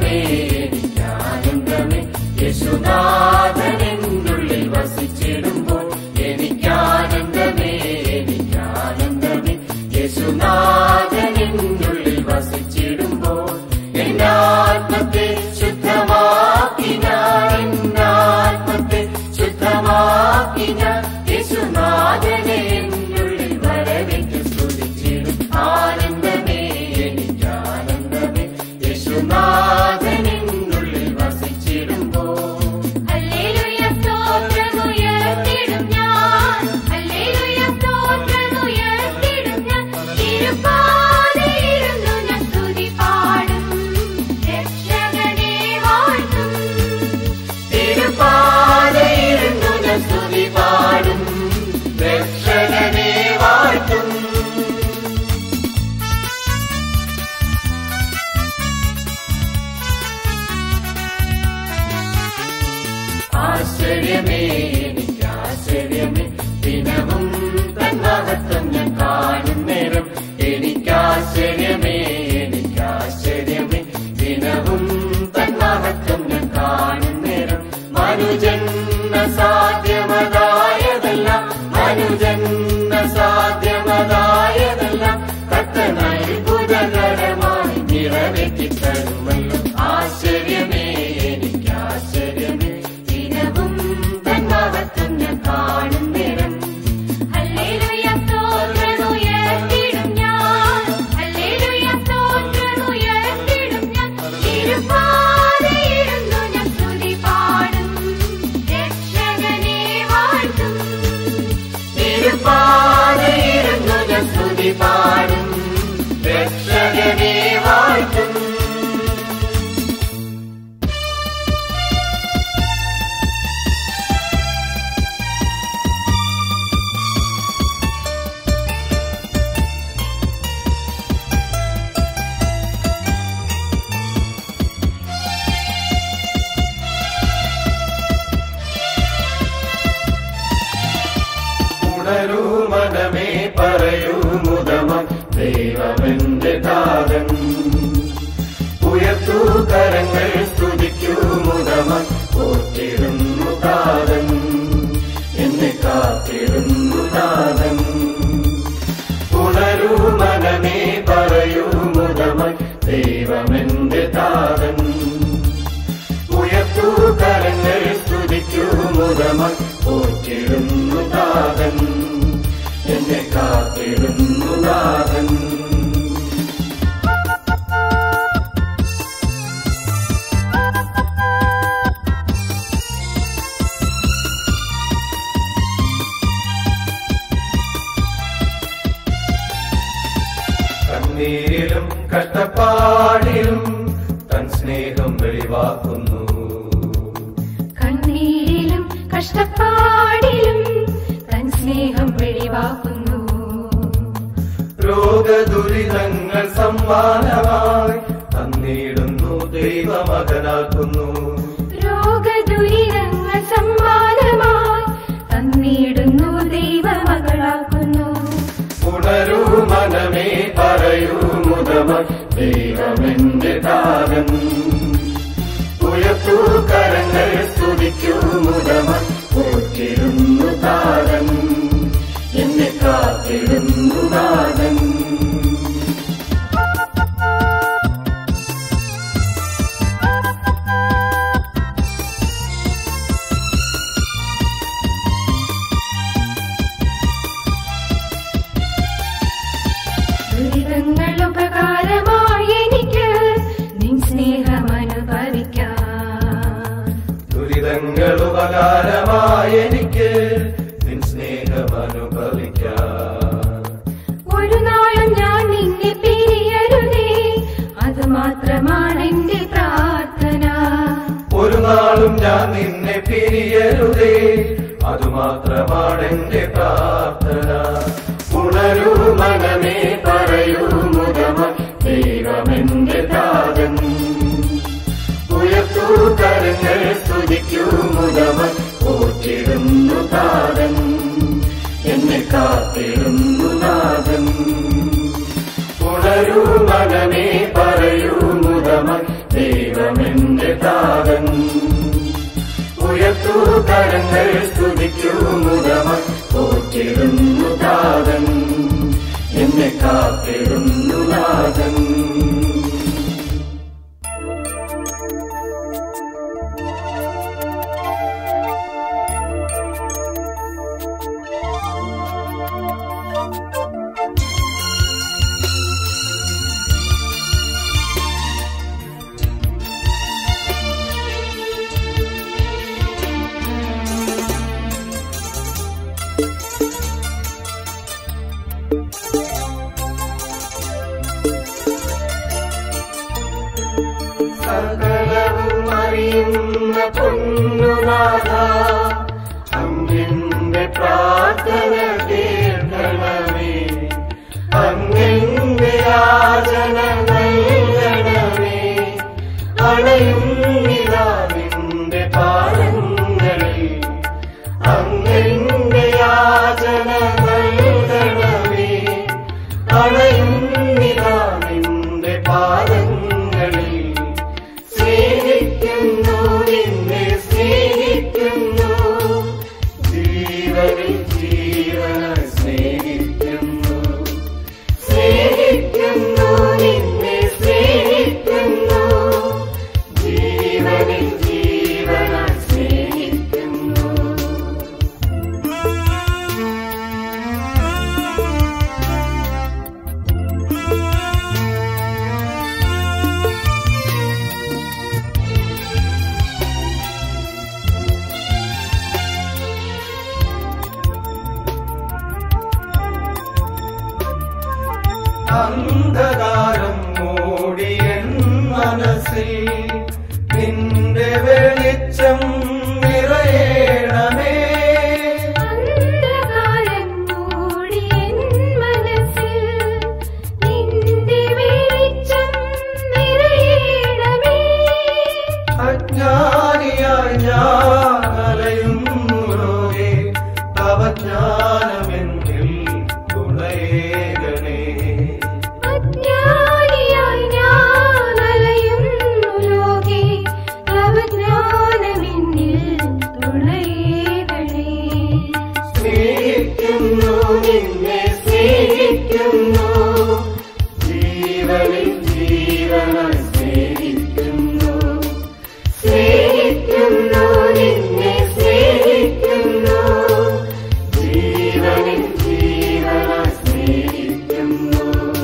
എനിക്കാനന്ദമേ എനിക്കാനന്ദമേ യേശുനാഥൻ എന്നുള്ളിൽ വസിച്ചിടുമ്പോൾ എനിക്കാനന്ദമേ എനിക്കാനന്ദമേ യേശുനാഥൻ എന്നുള്ളിൽ വസിച്ചിടുമ്പോൾ എന്റെ ആത്മത്തെ ശുദ്ധമാക്കി ഞാൻ എന്റെ ആത്മത്തെ ശുദ്ധമാക്കി ഞാൻ യേശുനാഥനെ എന്നുള്ളിൽ വരവേറ്റ് സ്തുതിച്ചിടും ആനന്ദമേ എനിക്കാനന്ദമേ യേശുനാഥൻ എന്നുള്ളിൽ വസിച്ചിടുമ്പോൾ ഹല്ലേലൂയ സ്തോത്രമുയർത്തിടും ഞാൻ ഹല്ലേലൂയ സ്തോത്രമുയർത്തിടും ഞാൻ തിരുപ്പാതയിരുന്നു ഞാൻ സ്തുതി പാടും രക്ഷകനെ വാഴ്ത്തും തിരുപ്പാതയിരുന്നു ഞാൻ സ്തുതി പാടും രക്ഷകനെ വാഴ്ത്തും ആശ്ചര്യമേ എനിക്ക് ആശ്ചര്യമേ ദിനവും തൻ മഹത്വം ഞാൻ കാണും നേരം എനിക്ക് ആശ്ചര്യമേ എനിക്ക് ആശ്ചര്യമേ ദിനവും തൻ മഹത്വം ഞാൻ കാണും നേരം മനുജന്മ സാധ്യമതായതെല്ലാം മനുജന്മ സാധ്യമതായതെല്ലാം കത്തനായി ബുധകരമായി നിറവേറ്റി തരുമല്ലോ ആശ്ചര്യമേ എനിക്ക് ആശ്ചര്യമേ ദിനവും തൻ മഹത്വം ഞാൻ കാണും നേരം ഹല്ലേലൂയ സ്തോത്രമുയർത്തിടും ഞാൻ ഹല്ലേലൂയ സ്തോത്രമുയർത്തിടും ഞാൻ തിരുപ്പാതയിരുന്നു ഞാൻ സ്തുതി പാടും രക്ഷകനെ വാഴ്ത്തും തിരുപ്പാതയിരുന്നു ഞാൻ സ്തുതി പാടും രക്ഷകനെ വാഴ്ത്തും ഉണരൂ മനമേ പറയൂ മുതമ ദൈവമെന്റെ താരൻ ഉയർത്തൂ കരങ്ങൾ സ്തുതിക്കൂ മുതമ പോറ്റിടുന്നു താരൻ എന്നെ കാത്തിടുന്നു താരൻ ഉണരൂ മനമേ പറയൂ മുതമ ദൈവമെന്റെ താരൻ ഉയർത്തൂ കരങ്ങൾ സ്തുതിക്കൂ മുതമ പോറ്റിടുന്നു നാഥൻ എന്നെ കാത്തിടുന്നു നാഥൻ കണ്ണീരിലും കഷ്ടപ്പാടിലും തൻ സ്നേഹം വെളിവാക്കുന്നു കണ്ണീരിലും കഷ്ടപ്പാടിലും തൻ സ്നേഹം വെളിവാക്കുന്നു രോഗദുരിതങ്ങൾ സമ്മാനമായി തന്നിടുന്നു ദൈവമകനാക്കുന്നു രോഗദുരിതങ്ങൾ സമ്മാനമായി തന്നിടുന്നു ദൈവമകളാക്കുന്നു ഉണരൂ മനമേ പറയൂ മുതമ ദൈവമെന്റെ താരൻ ഉയർത്തൂ കരങ്ങൾ സ്തുതിക്കൂ മുതമ പോറ്റിടുന്നു താരൻ എന്നെ കാത്തിടുന്നു നാഥൻ ദുരിതങ്ങൾ ഉപകാരമായി എനിക്ക് നിൻ സ്നേഹം അനുഭവിക്കാം ദുരിതങ്ങൾ ഉപകാരമായി എനിക്ക് നിൻ സ്നേഹം അനുഭവിക്കാം ഒരു നാളും ഞാൻ നിന്നെ പിരിയരുതേ അത് മാത്രമാണ് എന്റെ പ്രാർത്ഥന ഒരു നാളും ഞാൻ നിന്നെ പിരിയരുതേ അതുമാത്രമാണ് എന്റെ പ്രാർത്ഥന ഉണരൂ മനമേ പറയൂ മുതമ ദൈവമെന്റെ താതൻ ഉയർത്തൂ കരങ്ങൾ സ്തുതിക്കൂ മുതമ പോറ്റിടുന്നു താതൻ എന്നെ കാത്തിടുന്നു നാഥൻ ഉണരൂ മനമേ പറയൂ മുതമ ദൈവമേ താരങ്ങൾ സ്തുതിക്കൂ മുതമ പോറ്റിടുന്നു താതൻ എന്നെ കാത്തിടുന്നു നാഥൻ സകലവും അറിയുന്ന പൊന്നുനാഥ അങ്ങിന്റെ പ്രാർത്ഥന കേൾക്കണമേ അങ്ങിന്റെ യാചന നൽകണമേ അണയുന്നിതാ നിന്റെ പാദങ്ങളിൽ അങ്ങിന്റെ യാചന നൽകണമേ അണയുന്നിതാ നിന്റെ പാദങ്ങളിൽ സ്നേഹിക്കുന്നു നിന്നെ സ്നേഹിക്കുന്നു ജീവനിൽ ജീവനായി സ്നേഹിക്കുന്നു സ്നേഹിക്കുന്നു നിന്നെ സ്നേഹിക്കുന്നു ജീവനിൽ ജീവനായി സ്നേഹിക്കുന്നു അന്ധകാരം മൂടിയൻ മനസ്സിൽ നിന്റെ വെളിച്ചം നിറയണമേ അന്ധകാരം മൂടി എൻ മനസ്സിൽ നിന്റെ വെളിച്ചം നിറയണമേ അജ്ഞാനിയായി ഞാൻ അലയുന്നു ലോകേ തവ ജ്ഞാനമെന്നിൽ തുണയേകണേ അജ്ഞാനിയായി ഞാൻ അലയുന്നു ലോകേ തവ ജ്ഞാനമെന്നിൽ തുണയേകണേ സ്നേഹിക്കുന്നു നിന്നെ സ്നേഹിക്കുന്നു ജീവനിൽ ജീവനായി സ്നേഹിക്കുന്നു സ്നേഹിക്കുന്നു നിന്നെ സ്നേഹിക്കുന്നു ജീവനിൽ ജീവനായി സ്നേഹിക്കുന്നു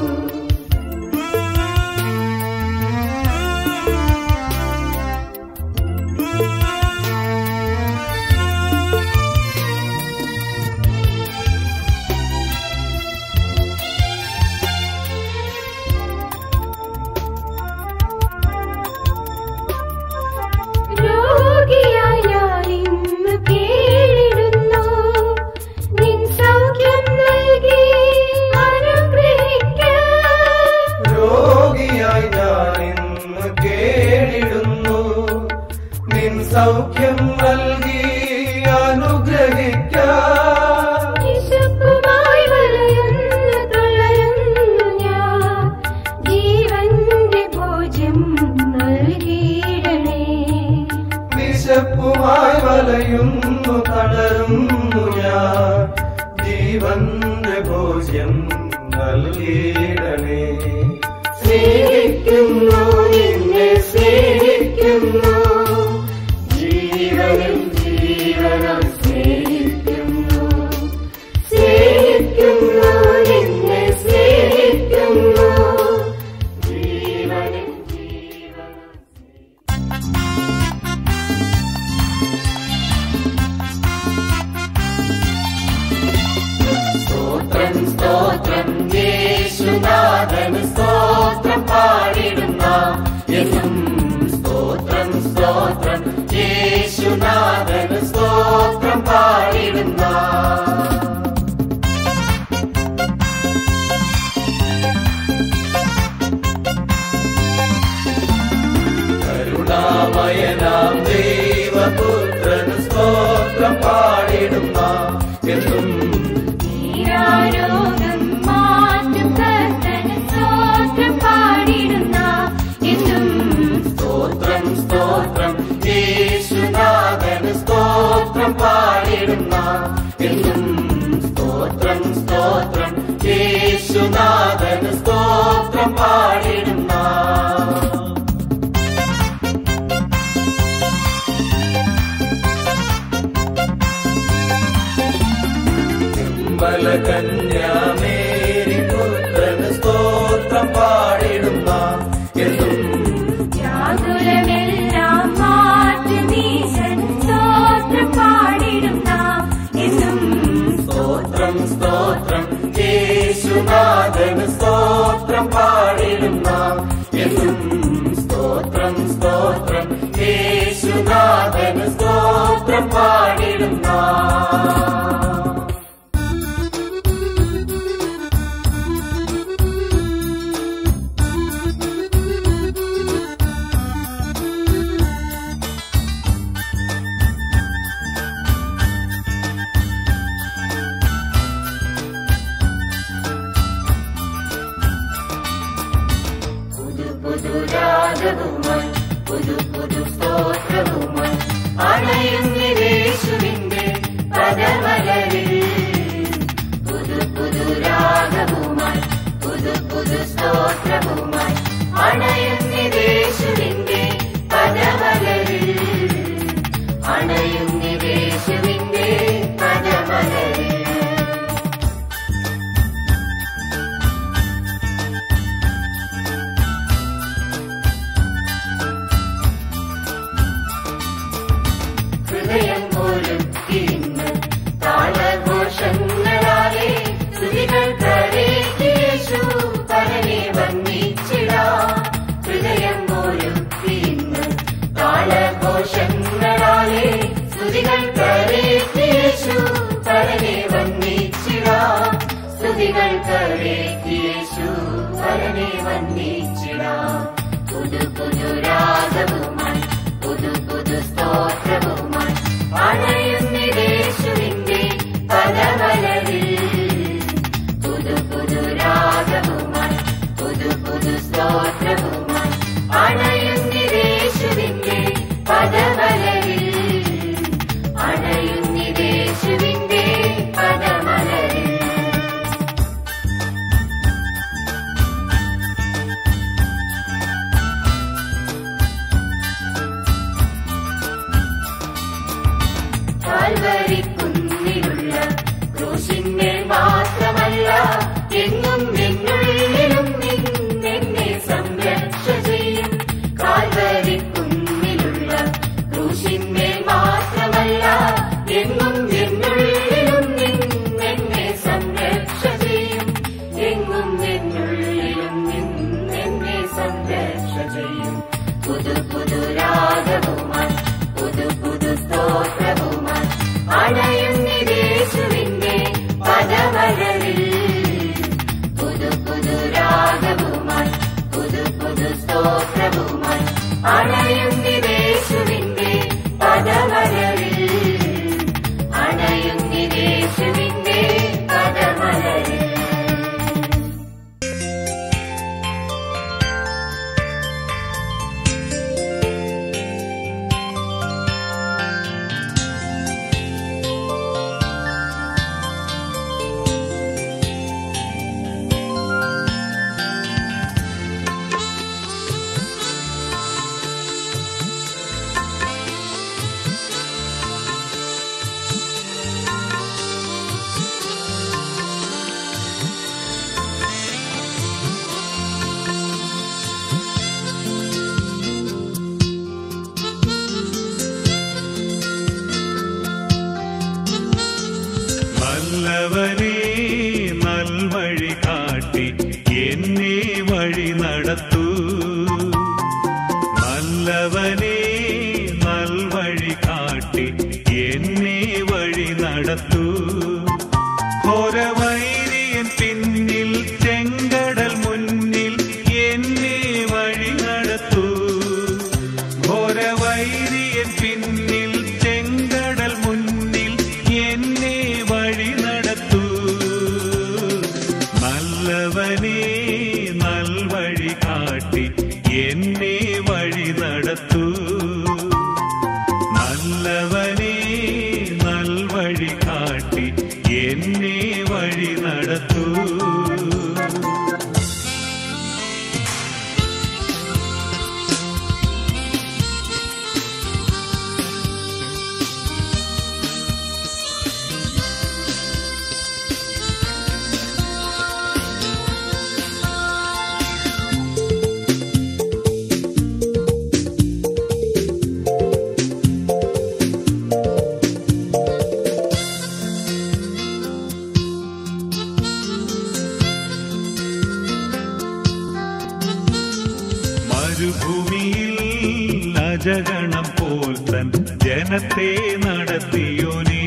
രോഗിയായി ഞാൻ ഇന്ന് കേളിടുന്നു നിൻ സൗഖ്യം നൽകി അനുഗ്രഹിക്കാൻ രോഗിയായി ഞാൻ ഇന്ന് കേടിടുന്നു നിൻ സൗഖ്യം നൽകി അനുഗ്രഹിക്കാം വിശപ്പുമായി വലയുന്നു തളരുന്നു ഞാൻ ജീവന്റെ ഭോജ്യം നൽകിയിടണേ വിശപ്പുമായി വലയുന്നു തളരുന്നു ഞാൻ ജീവന്റെ ഭോജ്യം നൽകിയിടണേ സ്നേഹിക്കുന്നു നിന്നെ സ്നേഹിക്കുന്നു ജീവനിൽ ജീവനായി സ്നേഹിക്കുന്നു സ്നേഹിക്കുന്നു നിന്നെ സ്നേഹിക്കുന്നു ജീവനിൽ ജീവനായി സ്തോത്രം സ്തോത്രം യേശുനാഥന് സ്തോത്രം പാടിടുന്ന എന്നും സ്തോത്രം സ്തോത്രം യേശുനാഥന് സ്തോത്രം പാടിടുന്ന കരുണാമയനാം ദൈവപുത്രന് സ്തോത്രം പാടിടുന്ന എന്നും നീരാരോഗം മാറ്റും കർത്തന് സ്തോത്രം പാടിടുന്ന എന്നും സ്തോത്രം സ്തോത്രം യേശുനാഥന് സ്തോത്രം പാടിടും നാം ബല കന്യാമേരി പുത്രന് സ്തോത്രം പാടിടും നാം എന്നും വ്യാകുലമെല്ലാം മാറ്റി നീശൻ സ്തോത്രം പാടിടും നാം എന്നും സ്തോത്രം സ്തോത്രം യേശുനാഥന് സ്തോത്രം പാടിടും നാം എന്നും സ്തോത്രം സ്തോത്രം യേശുനാഥന് സ്തോത്രം പാടിടും നാം പുതു പുതു രാഗവുമായി പുതു പുതു സ്തോത്രവുമായി അണയുന്നിരേശുവിന്റെ പദമലരിൽ പുതു പുതു രാഗവുമായി പുതു പുതു സ്തോത്രവുമായി അണയുന്നിരേശുവിന്റെ പദമലരിൽ അണയുന്നിരേശുവിന്റെ പദമലരിൽ ഹൃദയം പോലും തിരിഞ്ഞ് താളഘോഷങ്ങളാലെ സ്തുതികൾ കരേറ്റു പരനെ വന്ദിച്ചിടാം ഹൃദയം പോലും തിരിഞ്ഞ് താളഘോഷങ്ങളാലെ സ്തുതികൾ കരേറ്റു പരനെ വന്ദിച്ചിടാം സ്തുതികൾ കരേറ്റു പരനെ വന്ദിച്ചിടാം പുതു പുതു രാഗവുമായി പുതു പുതു സ്തോത്രവുമായി അണയുന്നിരേശുവിന്റെ പദമലരിൽ പുതു പുതു രാഗവുമായി പുതു പുതു സ്തോത്രവുമായി അണയുന്നിരേശുവിന്റെ പദമലരിൽ അണയുന്നിരേശുവിന്റെ പദമലരിൽ കാൽവരിക്കുന്നിലുള്ള ക്രൂശിന്മേൽ മാത്രമല്ല എങ്ങും എന്നുള്ളിലും നിന്നെന്നെ സംരക്ഷ ചെയ്യും കാൽവരിക്കുന്നിലുള്ള ക്രൂശിന്മേൽ മാത്രമല്ല എങ്ങും എന്നുള്ളിലും നിന്നെന്നെ സംരക്ഷ ചെയ്യും എങ്ങും എന്നുള്ളിലും നിന്നെന്നെ സംരക്ഷ ചെയ്യും പുതു പുതു രാഗവുമായി പുതു പുതു സ്തോത്രവുമായി അണയുന്നിരേശുവിന്റെ പദമലരിൽ പുതു പുതു രാഗവുമായി പുതു പുതു സ്തോത്രവുമായി അണയുന്നിരേശുവിന്റെ പദമലരിൽ അണയുന്നിരേശുവിന്റെ പദമലരിൽ നല്ലവനേ നൽവഴി കാട്ടി എന്നെ വഴി നടത്തൂ നല്ലവനേ നൽവഴി കാട്ടി എന്നെ വഴി നടത്തൂ ഘോരവൈരിയൻ പിന്നിൽ ചെങ്കടൽ മുന്നിൽ എന്നെ വഴി നടത്തൂ ഘോരവൈരിയൻ പിന്നിൽ ചെങ്കടൽ മുന്നിൽ എന്നെ വഴി നടത്തൂ നല്ലവനേ നൽവഴി കാട്ടി എന്നെ വഴി നടത്തൂ നല്ലവനേ നൽവഴി കാട്ടി ഗജഗണം പോൽ തൻ ജനത്തെ നടത്തിയോനേ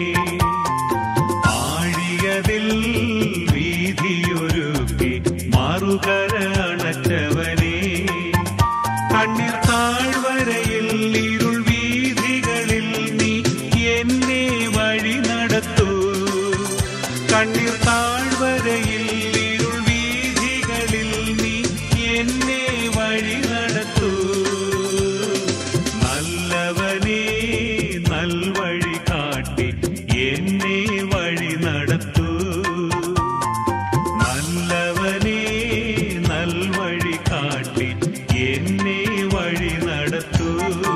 ആഴിയതിൽ വീതിയൊരുക്കി മറുകര അണച്ചവനേ കണ്ണീർ താഴ്വരയിൽ ഇരുൾ വീതികളിൽ നീ എന്നെ വഴി നടത്തൂ കണ്ണീർ താഴ്വരയിൽ ഇരുൾ വീതികളിൽ നീ എന്നെ വഴി നടത്തൂ നല്ലവനേ നൽവഴി കാട്ടി എന്നെ വഴി നടത്തൂ നല്ലവനേ നൽവഴി കാട്ടി എന്നെ വഴി നടത്തൂ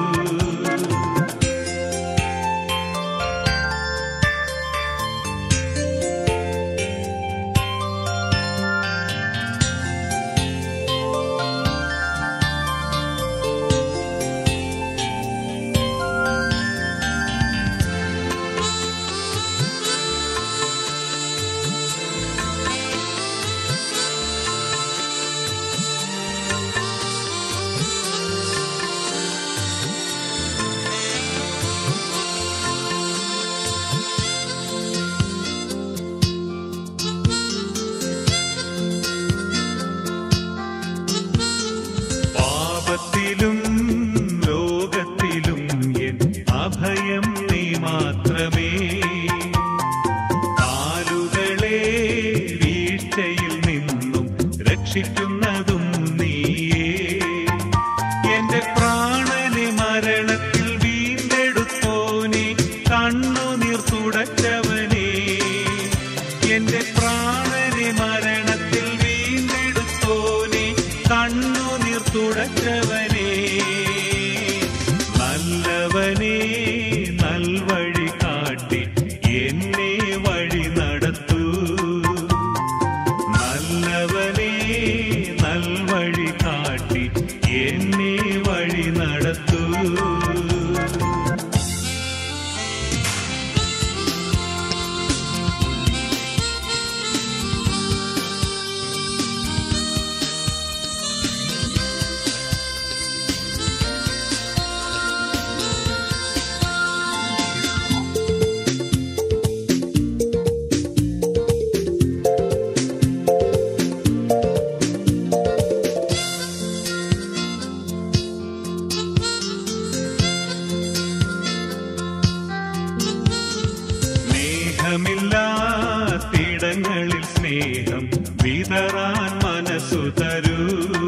പാപത്തിലും ലോകത്തിലും എൻ അഭയം നീ മാത്രമേ കാലുകളെ വീഴ്ചയിൽ നിന്നും രക്ഷിക്കുന്നതും നീയേ എന്റെ പ്രാണനെ മരണത്തിൽ വീണ്ടെടുത്തോനെ കണ്ണുനീർ തുടച്ചവനേ എന്റെ പ്രാണനെ മരണത്തിൽ വീണ്ടെടുത്തോനെ കണ്ണുനീർ തുടച്ചവനേ നല്ലവനേ നൽവഴി കാട്ടി എന്നെ വഴി നടത്തൂ നല്ലവനേ നൽവഴി കാട്ടി എന്നെ വഴി നടത്തൂ സ്നേഹമില്ലാത്തിടങ്ങളിൽ സ്നേഹം വിതറാൻ മനസ്സു തരൂ